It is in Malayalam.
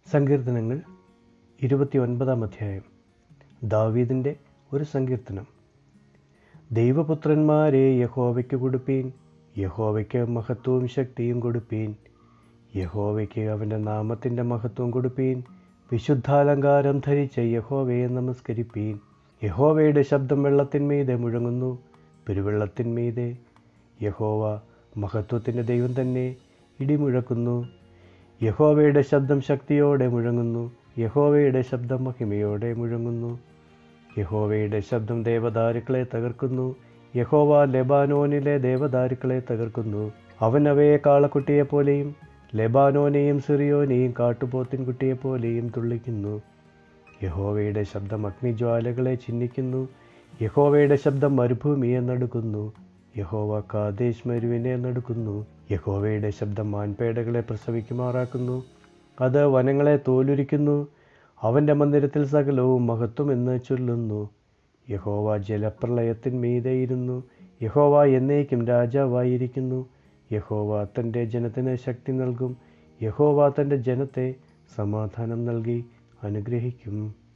സങ്കീർത്തനങ്ങൾ ഇരുപത്തി ഒൻപതാം അധ്യായം ദാവീദിൻ്റെ ഒരു സങ്കീർത്തനം ദൈവപുത്രന്മാരെ യഹോവയ്ക്ക് കൊടുപ്പീൻ യഹോവയ്ക്ക് മഹത്വവും ശക്തിയും കൊടുപ്പീൻ യഹോവയ്ക്ക് അവൻ്റെ നാമത്തിൻ്റെ മഹത്വം കൊടുപ്പീൻ വിശുദ്ധാലങ്കാരം ധരിച്ച യഹോവയെ നമസ്കരിപ്പീൻ യഹോവയുടെ ശബ്ദം വെള്ളത്തിന്മീതെ മുഴങ്ങുന്നു പെരുവെള്ളത്തിന്മീതെ യഹോവ മഹത്വത്തിൻ്റെ ദൈവം തന്നെ ഇടിമുഴക്കുന്നു യഹോവയുടെ ശബ്ദം ശക്തിയോടെ മുഴങ്ങുന്നു യഹോവയുടെ ശബ്ദം മഹിമയോടെ മുഴങ്ങുന്നു യഹോവയുടെ ശബ്ദം ദേവദാരുക്കളെ തകർക്കുന്നു യഹോവ ലെബാനോനിലെ ദേവദാരുക്കളെ തകർക്കുന്നു അവൻ അവയെ കാളക്കുട്ടിയെപ്പോലെയും ലെബാനോനെയും സിറിയോനെയും കാട്ടുപോത്തിൻകുട്ടിയെപ്പോലെയും തുള്ളിക്കുന്നു യഹോവയുടെ ശബ്ദം അഗ്നിജ്വാലകളെ ചിഹ്നിക്കുന്നു യഹോവയുടെ ശബ്ദം മരുഭൂമിയെ നടുക്കുന്നു യഹോവ കാദേശ് മരുവിനെ നടുക്കുന്നു യഹോവയുടെ ശബ്ദം മാൻപേടകളെ പ്രസവിക്കുമാറാക്കുന്നു അത് വനങ്ങളെ തോലുരിക്കുന്നു അവൻ്റെ മന്ദിരത്തിൽ സകലവും മഹത്വം എന്ന് ചൊല്ലുന്നു യഹോവ ജലപ്രളയത്തിന്മീതെയിരുന്നു യഹോവ എന്നേക്കും രാജാവായിരിക്കുന്നു യഹോവ തൻ്റെ ജനത്തിന് ശക്തി നൽകും യഹോവ തൻ്റെ ജനത്തെ സമാധാനം നൽകി അനുഗ്രഹിക്കും